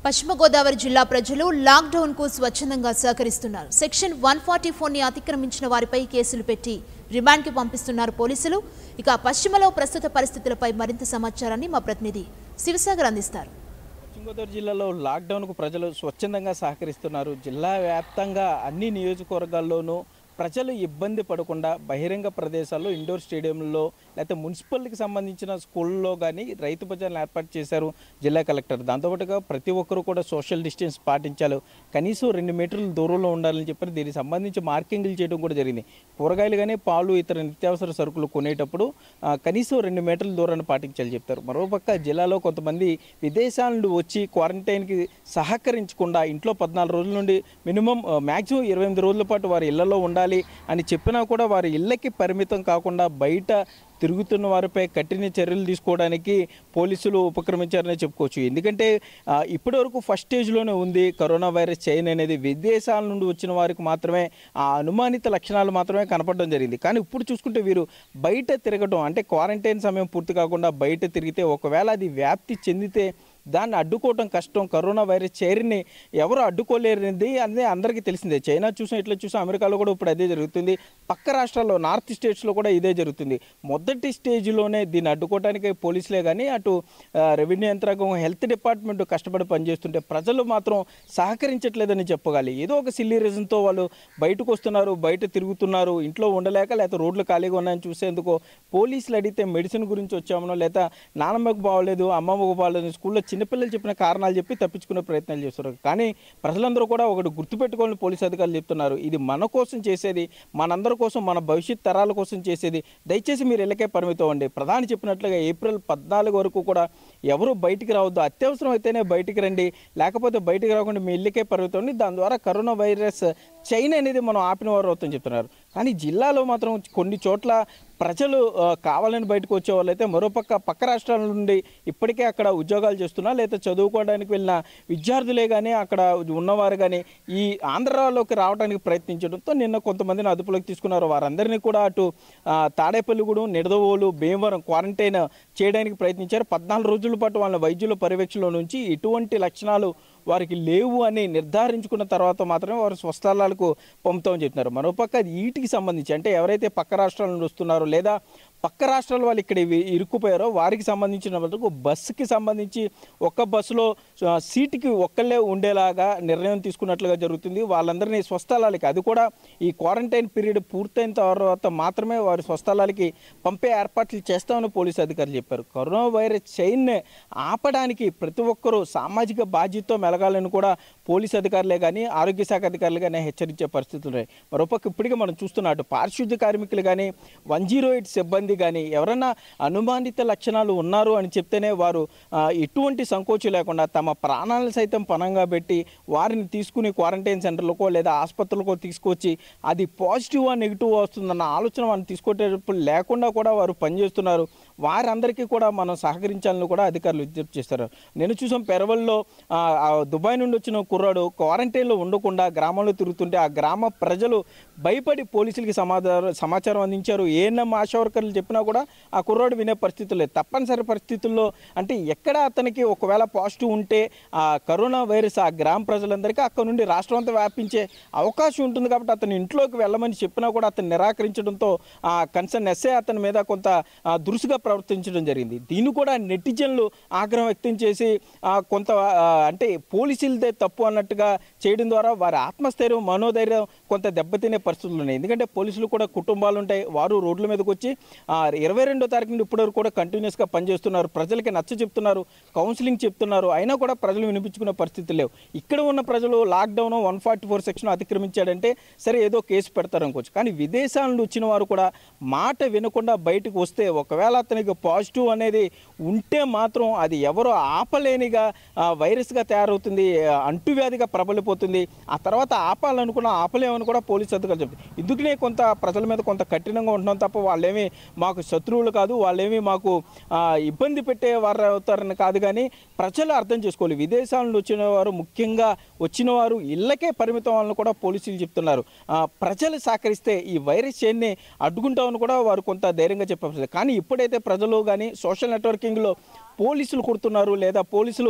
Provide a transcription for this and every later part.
పశ్చిమ గోదావరి జిల్లా ప్రజలు లాక్డౌన్ కు స్వచ్ఛందంగా సహకరిస్తున్నారు సెక్షన్ వన్ ఫార్టీ ని అతిక్రమించిన వారిపై కేసులు పెట్టి రిమాండ్కి పంపిస్తున్నారు పోలీసులు ఇక పశ్చిమలో ప్రస్తుత పరిస్థితులపై మరింత సమాచారాన్ని మా ప్రతినిధి శివసాగర్ అందిస్తారు పశ్చిమ గోదావరి జిల్లాలో లాక్డౌన్కు ప్రజలు స్వచ్ఛందంగా సహకరిస్తున్నారు జిల్లా వ్యాప్తంగా అన్ని నియోజకవర్గాల్లోనూ ప్రజలు ఇబ్బంది పడకుండా బహిరంగ ప్రదేశాల్లో ఇండోర్ స్టేడియంలో లేకపోతే మున్సిపల్కి సంబంధించిన స్కూల్లో కానీ రైతు బజార్లు ఏర్పాటు చేశారు జిల్లా కలెక్టర్ దాంతోపాటుగా ప్రతి ఒక్కరూ కూడా సోషల్ డిస్టెన్స్ పాటించాలి కనీసం రెండు మీటర్ల దూరంలో ఉండాలని చెప్పి దీనికి సంబంధించి మార్కింగ్లు చేయడం కూడా జరిగింది కూరగాయలు కానీ పాలు ఇతర నిత్యావసర సరుకులు కొనేటప్పుడు ఆ, కనీసం రెండు మీటర్ల దూరాన్ని పాటించాలి చెప్తారు మరోపక్క జిల్లాలో కొంతమంది విదేశాల నుండి వచ్చి క్వారంటైన్కి సహకరించకుండా ఇంట్లో పద్నాలుగు రోజుల నుండి మినిమం మ్యాక్సిమం ఇరవై ఎనిమిది రోజుల పాటు వారి ఇళ్లలో ఉండాలి అని చెప్పినా కూడా వారి ఇళ్ళకి పరిమితం కాకుండా బయట తిరుగుతున్న వారిపై కఠిన చర్యలు తీసుకోవడానికి పోలీసులు ఉపక్రమించారని చెప్పుకోవచ్చు ఎందుకంటే ఆ, ఇప్పటివరకు ఫస్ట్ స్టేజ్లోనే ఉంది కరోనా వైరస్ చైన్ అనేది విదేశాల నుండి వచ్చిన వారికి మాత్రమే ఆ అనుమానిత లక్షణాలు మాత్రమే కనపడడం జరిగింది కానీ ఇప్పుడు చూసుకుంటే వీరు బయట తిరగడం అంటే క్వారంటైన్ సమయం పూర్తి కాకుండా బయట తిరిగితే ఒకవేళ అది వ్యాప్తి చెందితే దాన్ని అడ్డుకోవటం కష్టం కరోనా వైరస్ చైర్ని ఎవరు అడ్డుకోలేనిది అనేది అందరికీ తెలిసిందే చైనా చూసాం ఇట్లా చూసాం అమెరికాలో కూడా ఇప్పుడు అదే జరుగుతుంది పక్క రాష్ట్రాల్లో నార్త్ స్టేట్స్లో కూడా ఇదే జరుగుతుంది మొదటి స్టేజ్లోనే దీన్ని అడ్డుకోవడానికి పోలీసులే కానీ అటు ఆ, రెవెన్యూ యంత్రాంగం హెల్త్ డిపార్ట్మెంట్ కష్టపడి పనిచేస్తుంటే ప్రజలు మాత్రం సహకరించట్లేదని చెప్పగాలి ఏదో ఒక సిల్లీ రీజన్తో వాళ్ళు బయటకు వస్తున్నారు బయట తిరుగుతున్నారు ఇంట్లో ఉండలేక లేకపోతే రోడ్లు ఖాళీగా ఉన్నాయని చూసేందుకు పోలీసులు అడిగితే మెడిసిన్ గురించి వచ్చామనో లేదా నానమ్మకు బాగోలేదు అమ్మమ్మకు బాగోలేదు స్కూల్లో చిన్నపిల్లలు చెప్పిన కారణాలు చెప్పి తప్పించుకునే ప్రయత్నాలు చేస్తున్నారు కానీ ప్రజలందరూ కూడా ఒకటి గుర్తుపెట్టుకోవాలని పోలీసు అధికారులు చెప్తున్నారు ఇది మన కోసం చేసేది మనందరి కోసం మన భవిష్యత్ తరాల కోసం చేసేది దయచేసి మీరు ఇళ్ళకే పరిమితం అండి ప్రధాని చెప్పినట్లుగా ఏప్రిల్ పద్నాలుగు వరకు కూడా ఎవరు బయటికి రావద్దు అత్యవసరం అయితేనే బయటికి రండి లేకపోతే బయటికి రాకుండా మీ ఇళ్ళకే పరిమితం అండి దాని ద్వారా కరోనా వైరస్ చైన్ అనేది మనం ఆపిన వారు అవుతామని చెప్తున్నారు కానీ జిల్లాలో మాత్రం కొన్ని చోట్ల ప్రజలు ఆ, కావాలని బయటకు వచ్చే వాళ్ళైతే మరోపక్క పక్క రాష్ట్రాల నుండి ఇప్పటికే అక్కడ ఉద్యోగాలు చేస్తున్నా లేదా చదువుకోవడానికి వెళ్ళిన విద్యార్థులే కానీ అక్కడ ఉన్నవారు కానీ ఈ ఆంధ్రాలోకి రావడానికి ప్రయత్నించడంతో నిన్న కొంతమందిని అదుపులోకి తీసుకున్నారు వారందరినీ కూడా అటు ఆ, తాడేపల్లిగూడెం నిడదవోలు భీమవరం క్వారంటైన్ చేయడానికి ప్రయత్నించారు పద్నాలుగు రోజుల పాటు వాళ్ళ వైద్యుల పర్యవేక్షణలో నుంచి ఎటువంటి లక్షణాలు వారికి లేవు అని నిర్ధారించుకున్న తర్వాత మాత్రమే వారు స్వస్థలాలకు పంపుతామని చెప్తున్నారు మరోపక్క అది వీటికి సంబంధించి అంటే ఎవరైతే పక్క రాష్ట్రాల నుండి వస్తున్నారో లేదా పక్క రాష్ట్రాల వాళ్ళు ఇక్కడ ఇవి ఇరుక్కుపోయారో వారికి సంబంధించిన వాళ్ళకు బస్సుకి సంబంధించి ఒక్క బస్సులో ఆ, సీటుకి ఒక్కళ్ళే ఉండేలాగా నిర్ణయం తీసుకున్నట్లుగా జరుగుతుంది వాళ్ళందరినీ స్వస్థలాలకి అది కూడా ఈ క్వారంటైన్ పీరియడ్ పూర్తయిన తర్వాత మాత్రమే వారి స్వస్థలాలకి పంపే ఏర్పాట్లు చేస్తామని పోలీసు అధికారులు చెప్పారు కరోనా వైరస్ చైన్ ఆపడానికి ప్రతి ఒక్కరూ సామాజిక బాధ్యతతో మెలగాలని కూడా పోలీసు అధికారులే కానీ ఆరోగ్య శాఖ అధికారులు కానీ హెచ్చరించే పరిస్థితులు ఉన్నాయి మరోపక్క ఇప్పటికీ మనం చూస్తున్న అటు పారిశుద్ధ్య కార్మికులు కానీ వన్ జీరో ఎయిట్ సిబ్బంది కానీ ఎవరైనా అనుమానిత లక్షణాలు ఉన్నారు అని చెప్తేనే వారు ఆ, ఎటువంటి సంకోచం లేకుండా తమ ప్రాణాలను సైతం పణంగా పెట్టి వారిని తీసుకుని క్వారంటైన్ సెంటర్లకో లేదా ఆసుపత్రులకో తీసుకొచ్చి అది పాజిటివ్ నెగిటివ్ వస్తుందన్న ఆలోచన వాళ్ళు తీసుకొచ్చేటప్పుడు లేకుండా కూడా వారు పనిచేస్తున్నారు వారందరికీ కూడా మనం సహకరించాలని కూడా అధికారులు విజ్ఞప్తి చేస్తారు నేను చూసాం పెరవల్లో ఆ, ఆ దుబాయ్ నుండి వచ్చిన కుర్రాడు క్వారంటైన్లో ఉండకుండా గ్రామంలో తిరుగుతుంటే ఆ గ్రామ ప్రజలు భయపడి పోలీసులకి సమాచారం సమాచారం అందించారు ఏఎన్ఎం ఆశా వర్కర్లు చెప్పినా కూడా ఆ కుర్రాడు వినే పరిస్థితులు లేదు తప్పనిసరి పరిస్థితుల్లో అంటే ఎక్కడ అతనికి ఒకవేళ పాజిటివ్ ఉంటే ఆ కరోనా వైరస్ ఆ గ్రామ ప్రజలందరికీ అక్కడ నుండి రాష్ట్రం అంతా వ్యాపించే అవకాశం ఉంటుంది కాబట్టి అతను ఇంట్లోకి వెళ్ళమని చెప్పినా కూడా అతను నిరాకరించడంతో ఆ కన్సర్న్ ఎస్ఏ అతని మీద కొంత ఆ, దురుసుగా ప్రవర్తించడం జరిగింది దీన్ని కూడా నెటిజన్లు ఆగ్రహం వ్యక్తం చేసి ఆ, కొంత ఆ, అంటే పోలీసులదే తప్పు అన్నట్టుగా చేయడం ద్వారా వారి ఆత్మస్థైర్యం మనోధైర్యం కొంత దెబ్బతినే పరిస్థితులు ఉన్నాయి ఎందుకంటే పోలీసులు కూడా కుటుంబాలు ఉంటాయి వారు రోడ్ల మీదకి వచ్చి ఆ, ఇరవై రెండో తారీఖు నుండి ఇప్పటివరకు కూడా కంటిన్యూస్గా పనిచేస్తున్నారు ప్రజలకి నచ్చ చెప్తున్నారు కౌన్సిలింగ్ చెప్తున్నారు అయినా కూడా ప్రజలు వినిపించుకునే పరిస్థితి లేవు ఇక్కడ ఉన్న ప్రజలు lockdown one forty four section అతిక్రమించాడంటే సరే ఏదో కేసు పెడతారు అనుకోవచ్చు కానీ విదేశాల నుండి వచ్చిన వారు కూడా మాట వినకుండా బయటకు వస్తే ఒకవేళ అతనికి పాజిటివ్ అనేది ఉంటే మాత్రం అది ఎవరో ఆపలేనిగా ఆ, వైరస్గా తయారవుతుంది ఆ, అంటువ్యాధిగా ప్రబలిపోతుంది ఆ తర్వాత ఆపాలనుకున్న ఆపలేమని కూడా పోలీసు అధికారులు చెప్తారు ఇందుకనే కొంత ప్రజల మీద కొంత కఠినంగా ఉంటున్నాం తప్ప వాళ్ళేమీ మాకు శత్రువులు కాదు వాళ్ళేమీ మాకు ఆ, ఇబ్బంది పెట్టే వారు అవుతారని కాదు కానీ ప్రజలు అర్థం చేసుకోవాలి విదేశాల నుండి వచ్చిన వారు ముఖ్యంగా వచ్చిన వారు ఇళ్ళకే పరిమితం అని కూడా పోలీసులు చెప్తున్నారు ఆ, ప్రజలు సహకరిస్తే ఈ వైరస్ చైన్ని అడ్డుకుంటామని కూడా వారు కొంత ధైర్యంగా చెప్పారు కానీ ఇప్పుడైతే ప్రజలు కానీ సోషల్ నెట్వర్కింగ్లో పోలీసులు కొడుతున్నారు లేదా పోలీసులు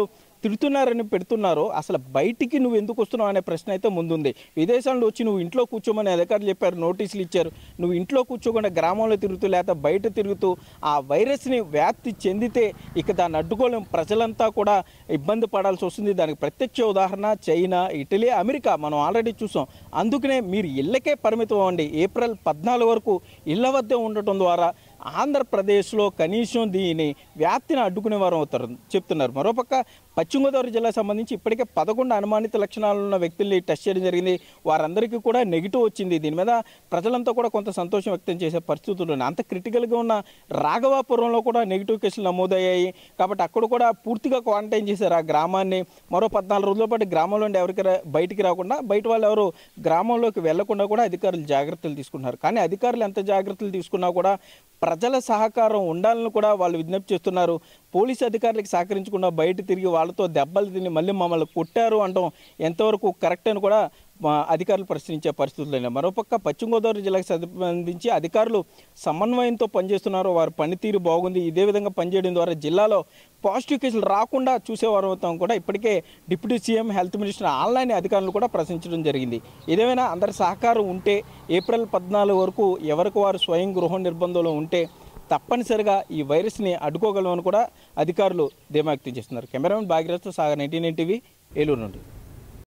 తిడుతున్నారని పెడుతున్నారో అసలు బయటికి నువ్వు ఎందుకు వస్తున్నావు అనే ప్రశ్న అయితే ముందుంది విదేశాల్లో వచ్చి నువ్వు ఇంట్లో కూర్చోమని అధికారులు చెప్పారు నోటీసులు ఇచ్చారు నువ్వు ఇంట్లో కూర్చోకుండా గ్రామంలో తిరుగుతూ లేకపోతే బయట తిరుగుతూ ఆ వైరస్ని వ్యాప్తి చెందితే ఇక దాన్ని అడ్డుకోలేం ప్రజలంతా కూడా ఇబ్బంది పడాల్సి వస్తుంది దానికి ప్రత్యక్ష ఉదాహరణ చైనా ఇటలీ అమెరికా మనం ఆల్రెడీ చూసాం అందుకనే మీరు ఇళ్ళకే పరిమితం అవ్వండి ఏప్రిల్ పద్నాలుగు వరకు ఇళ్ల వద్దే ఉండటం ద్వారా ఆంధ్రప్రదేశ్లో కనీసం దీని వ్యాప్తిని అడ్డుకునే వారు అవుతారు చెప్తున్నారు మరోపక్క పశ్చిమ గోదావరి జిల్లాకు సంబంధించి ఇప్పటికే పదకొండు అనుమానిత లక్షణాలు ఉన్న వ్యక్తుల్ని టెస్ట్ చేయడం జరిగింది వారందరికీ కూడా నెగిటివ్ వచ్చింది దీని మీద ప్రజలంతా కూడా కొంత సంతోషం వ్యక్తం చేసే పరిస్థితులు ఉన్నాయి అంత క్రిటికల్గా ఉన్న రాఘవాపురంలో కూడా నెగిటివ్ కేసులు నమోదయ్యాయి కాబట్టి అక్కడ కూడా పూర్తిగా క్వారంటైన్ చేశారు ఆ గ్రామాన్ని మరో పద్నాలుగు రోజుల పాటు గ్రామంలో ఉండి ఎవరికి రా- బయటికి రాకుండా బయట వాళ్ళు ఎవరు గ్రామంలోకి వెళ్లకుండా కూడా అధికారులు జాగ్రత్తలు తీసుకుంటున్నారు కానీ అధికారులు ఎంత జాగ్రత్తలు తీసుకున్నా కూడా ప్రజల సహకారం ఉండాలని కూడా వాళ్ళు విజ్ఞప్తి చేస్తున్నారు పోలీసు అధికారులకు సహకరించకుండా బయట తిరిగి వాళ్ళతో దెబ్బలు తిని మళ్ళీ మమ్మల్ని కొట్టారు అంటాం ఎంతవరకు కరెక్ట్ అని కూడా మా అధికారులు ప్రశ్నించే పరిస్థితులు ఉన్నాయి మరోపక్క పశ్చిమ గోదావరి జిల్లాకు సంబంధించి అధికారులు సమన్వయంతో పనిచేస్తున్నారు వారి పనితీరు బాగుంది ఇదే విధంగా పనిచేయడం ద్వారా జిల్లాలో పాజిటివ్ కేసులు రాకుండా చూసేవారు అవుతాం కూడా ఇప్పటికే deputy CM health minister online అధికారులు కూడా ప్రశ్నించడం జరిగింది ఏదేమైనా అందరి సహకారం ఉంటే ఏప్రిల్ పద్నాలుగు వరకు ఎవరికి వారు స్వయం గృహ నిర్బంధంలో ఉంటే తప్పనిసరిగా ఈ వైరస్ని అడ్డుకోగలమని కూడా అధికారులు ధీమా వ్యక్తం చేస్తున్నారు cameraman Bhagyarath Sagar nineteen TV Eluru నుండి